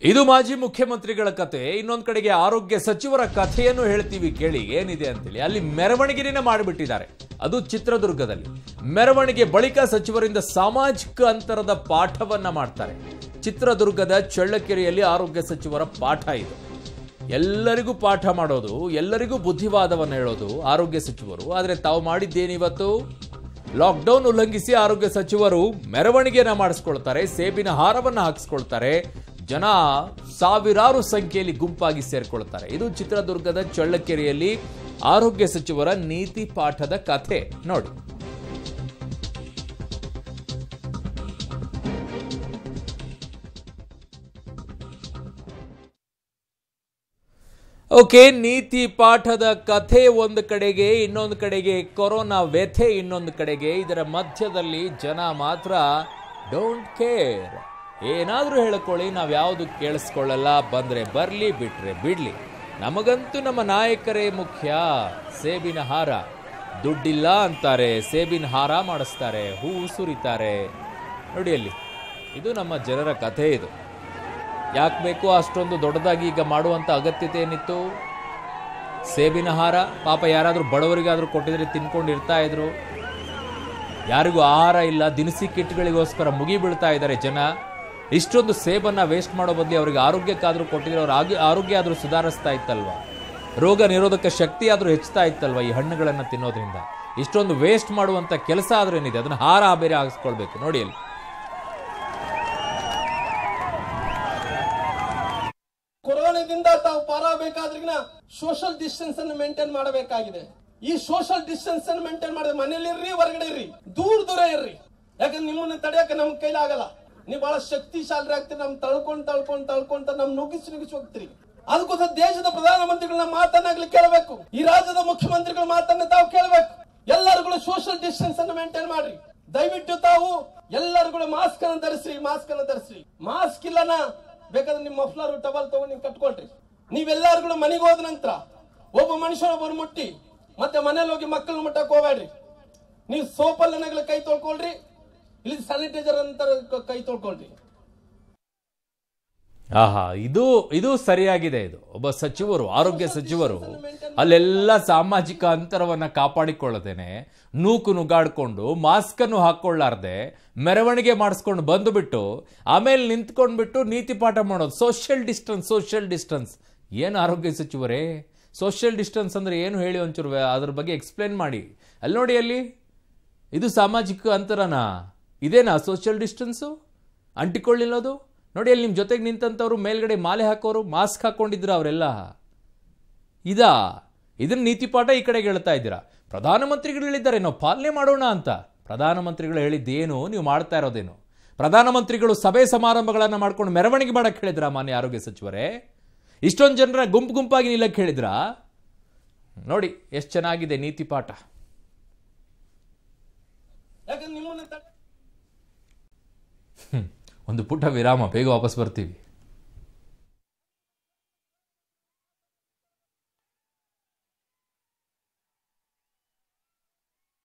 ಇದು ಮಾಜಿ ಮುಖ್ಯಮಂತ್ರಿಗಳ ಕತೆ ಇನ್ನೊಂದ್ ಕಡೆಗೆ ಆರೋಗ್ಯ ಸಚಿವರ ಕಥೆಯನ್ನು ಹೇಳ್ತೀವಿ ಕೇಳಿ ಏನಿದೆ ಅಂತೇಳಿ ಅಲ್ಲಿ ಮೆರವಣಿಗೆನೇ ಮಾಡಿಬಿಟ್ಟಿದ್ದಾರೆ ಅದು ಚಿತ್ರದುರ್ಗದಲ್ಲಿ ಮೆರವಣಿಗೆ ಬಳಿಕ ಸಚಿವರಿಂದ ಸಾಮಾಜಿಕ ಅಂತರದ ಪಾಠವನ್ನ ಮಾಡ್ತಾರೆ ಚಿತ್ರದುರ್ಗದ ಚಳ್ಳಕೆರೆಯಲ್ಲಿ ಆರೋಗ್ಯ ಸಚಿವರ ಪಾಠ ಇದು ಎಲ್ಲರಿಗೂ ಪಾಠ ಮಾಡೋದು ಎಲ್ಲರಿಗೂ ಬುದ್ಧಿವಾದವನ್ನು ಹೇಳೋದು ಆರೋಗ್ಯ ಸಚಿವರು ಆದರೆ ತಾವು ಮಾಡಿದ್ದೇನಿವತ್ತು ಲಾಕ್ಡೌನ್ ಉಲ್ಲಂಘಿಸಿ ಆರೋಗ್ಯ ಸಚಿವರು ಮೆರವಣಿಗೆಯನ್ನ ಮಾಡಿಸ್ಕೊಳ್ತಾರೆ ಸೇಬಿನ ಹಾರವನ್ನ ಹಾಕಿಸ್ಕೊಳ್ತಾರೆ ಜನ ಸಾವಿರಾರು ಸಂಖ್ಯೆಯಲ್ಲಿ ಗುಂಪಾಗಿ ಸೇರ್ಕೊಳ್ತಾರೆ ಇದು ಚಿತ್ರದುರ್ಗದ ಚಳ್ಳಕೆರೆಯಲ್ಲಿ ಆರೋಗ್ಯ ಸಚಿವರ ನೀತಿ ಪಾಠದ ಕಥೆ ನೋಡಿ ಓಕೆ ನೀತಿ ಪಾಠದ ಕಥೆ ಒಂದು ಕಡೆಗೆ ಇನ್ನೊಂದು ಕಡೆಗೆ ಕೊರೋನಾ ವ್ಯಥೆ ಇನ್ನೊಂದು ಕಡೆಗೆ ಇದರ ಮಧ್ಯದಲ್ಲಿ ಜನ ಮಾತ್ರ ಡೋಂಟ್ ಕೇರ್ ಏನಾದರೂ ಹೇಳ್ಕೊಳ್ಳಿ ನಾವು ಯಾವುದು ಕೇಳಿಸ್ಕೊಳ್ಳಲ್ಲ ಬಂದ್ರೆ ಬರಲಿ ಬಿಟ್ರೆ ಬಿಡ್ಲಿ ನಮಗಂತೂ ನಮ್ಮ ನಾಯಕರೇ ಮುಖ್ಯ ಸೇಬಿನ ಹಾರ ದುಡ್ಡಿಲ್ಲ ಅಂತಾರೆ ಸೇಬಿನ ಹಾರ ಮಾಡಿಸ್ತಾರೆ ಹೂವು ಸುರಿತಾರೆ ನೋಡಿ ಅಲ್ಲಿ ಇದು ನಮ್ಮ ಜನರ ಕಥೆ ಇದು ಯಾಕೆ ಬೇಕು ಅಷ್ಟೊಂದು ದೊಡ್ಡದಾಗಿ ಈಗ ಮಾಡುವಂತ ಅಗತ್ಯತೆ ಏನಿತ್ತು ಸೇಬಿನ ಹಾರ ಪಾಪ ಯಾರಾದರೂ ಬಡವರಿಗಾದರೂ ಕೊಟ್ಟಿದ್ರೆ ತಿನ್ಕೊಂಡು ಇರ್ತಾ ಇದ್ರು ಯಾರಿಗೂ ಆಹಾರ ಇಲ್ಲ ದಿನಸಿ ಕಿಟ್ಗಳಿಗೋಸ್ಕರ ಮುಗಿ ಬೀಳ್ತಾ ಇದ್ದಾರೆ ಜನ ಇಷ್ಟೊಂದು ಸೇಬನ್ನ ವೇಸ್ಟ್ ಮಾಡೋ ಬದಲು ಅವರಿಗೆ ಆರೋಗ್ಯಕ್ಕಾದ್ರೂ ಕೊಟ್ಟಿದ್ರೆ ಅವ್ರ ಆಗಿ ಆರೋಗ್ಯ ಆದರೂ ಸುಧಾರಿಸ್ತಾ ಇತ್ತಲ್ವಾ ರೋಗ ನಿರೋಧಕ ಶಕ್ತಿ ಆದರೂ ಹೆಚ್ಚುತ್ತಾ ಇತ್ತಲ್ವಾ ಈ ಹಣ್ಣುಗಳನ್ನು ತಿನ್ನೋದ್ರಿಂದ ಇಷ್ಟೊಂದು ವೇಸ್ಟ್ ಮಾಡುವಂತ ಕೆಲಸ ಆದ್ರೂ ಏನಿದೆ ಅದನ್ನ ಹಾರ ಬೇರೆ ಹಾಕಿಸ್ಕೊಳ್ಬೇಕು ನೋಡಿ ಅಲ್ಲಿ ಕೊರೋನಾದಿಂದ ತಾವು ಪಾರಾಗಬೇಕಾದ್ರಿಗಿನ ಸೋಷಿಯಲ್ ಡಿಸ್ಟೆನ್ಸ್ ಅನ್ನು ಮೇಂಟೈನ್ ಮಾಡಬೇಕಾಗಿದೆ ಈ ಸೋಷಿಯಲ್ ಡಿಸ್ಟೆನ್ಸ್ ಅನ್ನು ಮೇಂಟೈನ್ ಮಾಡಿದ್ರೆ ಮನೇಲಿ ಇರ್ರಿ ಹೊರಗಡೆ ಇರ್ರಿ ದೂರ ದೂರ ಇರ್ರಿ ಯಾಕಂದ್ರೆ ನಿಮ್ಮನ್ನ ತಡೆಯಕ್ಕೆ ನಮ್ ಕೈಲಿ ಆಗಲ್ಲ ನೀವು ಬಹಳ ಶಕ್ತಿಶಾಲಿ ಆಗ್ತೀರಿ ನಮ್ ತಳ್ಕೊಂಡ್ ತಳ್ಕೊಂಡ್ ತಳ್ಕೊಂತ ನಮ್ ನುಗ್ಗಿಸಿ ನುಗ್ಗಿಸಿ ಹೋಗ್ತೀರಿ ಅದಕ್ಕೋಸ್ಕರ ದೇಶದ ಪ್ರಧಾನಮಂತ್ರಿಗಳನ್ನ ಮಾತನ್ನಾಗ್ಲಿ ಕೇಳಬೇಕು ಈ ರಾಜ್ಯದ ಮುಖ್ಯಮಂತ್ರಿಗಳ ಮಾತನ್ನ ತಾವು ಕೇಳಬೇಕು ಎಲ್ಲರೂ ಸೋಷಿಯಲ್ ಡಿಸ್ಟೆನ್ಸ್ ಅನ್ನು ಮೇಂಟೈನ್ ಮಾಡ್ರಿ ದಯವಿಟ್ಟು ತಾವು ಎಲ್ಲರೂ ಕೂಡ ಮಾಸ್ಕ್ ಅನ್ನು ಧರಿಸ್ರಿ ಮಾಸ್ಕ್ ಅನ್ನು ಧರಿಸ್ರಿ ಮಾಸ್ಕ್ ಇಲ್ಲನ ಬೇಕಾದ್ರೆ ನಿಮ್ಮ ಮಫ್ಲರ್ ಟವಲ್ ತಗೊಂಡು ನೀವು ಕಟ್ಕೊಳ್ರಿ ನೀವೆಲ್ಲರೂ ಕೂಡ ಮನೆಗೆ ಹೋದ ನಂತರ ಒಬ್ಬ ಮನುಷ್ಯನೊಬ್ಬರು ಮುಟ್ಟಿ ಮತ್ತೆ ಮನೇಲಿ ಹೋಗಿ ಮಕ್ಕಳನ್ನ ಮುಟ್ಟಕ್ ಹೋಗ್ಬೇಡ್ರಿ ನೀವು ಸೋಪಲ್ಲಿ ಕೈ ತೊಳ್ಕೊಳ್ರಿ ಇಲ್ಲಿ ಸ್ಯಾನಿಟೈಸರ್ ಅಂತ ಕ- ಕೈ ತೊಳ್ಕೊಳ್ರಿ ಆಹಾ ಇದು ಇದು ಸರಿಯಾಗಿದೆ ಇದು ಒಬ್ಬ ಸಚಿವರು ಆರೋಗ್ಯ ಸಚಿವರು ಅಲ್ಲೆಲ್ಲ ಸಾಮಾಜಿಕ ಅಂತರವನ್ನ ಕಾಪಾಡಿಕೊಳ್ಳದೇನೆ ನೂಕು ನುಗ್ಗಾಡ್ಕೊಂಡು ಮಾಸ್ಕ್ ಅನ್ನು ಹಾಕೊಳ್ಳಾರ್ದೆ ಮೆರವಣಿಗೆ ಮಾಡಿಸ್ಕೊಂಡು ಬಂದುಬಿಟ್ಟು ಆಮೇಲೆ ನಿಂತ್ಕೊಂಡ್ಬಿಟ್ಟು ನೀತಿ ಪಾಠ ಮಾಡೋದು ಸೋಷಿಯಲ್ ಡಿಸ್ಟೆನ್ಸ್ ಸೋಷಿಯಲ್ ಡಿಸ್ಟೆನ್ಸ್ ಏನು ಆರೋಗ್ಯ ಸಚಿವರೇ ಸೋಷಿಯಲ್ ಡಿಸ್ಟೆನ್ಸ್ ಅಂದ್ರೆ ಏನು ಹೇಳಿ ಒಂಚೂರು ವ್ಯ- ಅದ್ರ ಬಗ್ಗೆ ಎಕ್ಸ್ಪ್ಲೇನ್ ಮಾಡಿ ಅಲ್ಲಿ ನೋಡಿ ಅಲ್ಲಿ ಇದು ಸಾಮಾಜಿಕ ಅಂತರನಾ ಇದೇನಾ ಸೋಷಿಯಲ್ ಡಿಸ್ಟೆನ್ಸು ಅಂಟಿಕೊಳ್ಳಿಲ್ಲದು ನೋಡಿ ಅಲ್ಲಿ ನಿಮ್ಮ ಜೊತೆಗೆ ನಿಂತಂಥವ್ರು ಮೇಲ್ಗಡೆ ಮಾಲೆ ಹಾಕೋರು ಮಾಸ್ಕ್ ಹಾಕೊಂಡಿದ್ರ ಅವರೆಲ್ಲ ಇದಾ ಇದನ್ನ ನೀತಿ ಪಾಠ ಈ ಕಡೆಗೆ ಹೇಳ್ತಾ ಇದ್ದೀರಾ ಪ್ರಧಾನಮಂತ್ರಿಗಳು ಹೇಳಿದ್ದಾರೆ ನಾವು ಪಾಲನೆ ಮಾಡೋಣ ಅಂತ ಪ್ರಧಾನಮಂತ್ರಿಗಳು ಹೇಳಿದ್ದೇನು ನೀವು ಮಾಡ್ತಾ ಇರೋದೇನು ಪ್ರಧಾನಮಂತ್ರಿಗಳು ಸಭೆ ಸಮಾರಂಭಗಳನ್ನು ಮಾಡ್ಕೊಂಡು ಮೆರವಣಿಗೆ ಮಾಡಕ್ಕೆ ಹೇಳಿದ್ರಾ ಮಾನ್ಯ ಆರೋಗ್ಯ ಸಚಿವರೇ ಇಷ್ಟೊಂದು ಜನರ ಗುಂಪು ಗುಂಪಾಗಿ ನಿಲ್ಲಕ್ಕೆ ಹೇಳಿದ್ರಾ ನೋಡಿ ಎಷ್ಟು ಚೆನ್ನಾಗಿದೆ ನೀತಿ ಪಾಠ ಯಾಕಂದ್ರೆ ನಿಮ್ಮನ್ನ ತಡೆ ಒಂದು ಪುಟ್ಟ ವಿರಾಮ ಬೇಗ ವಾಪಸ್ ಬರ್ತೀವಿ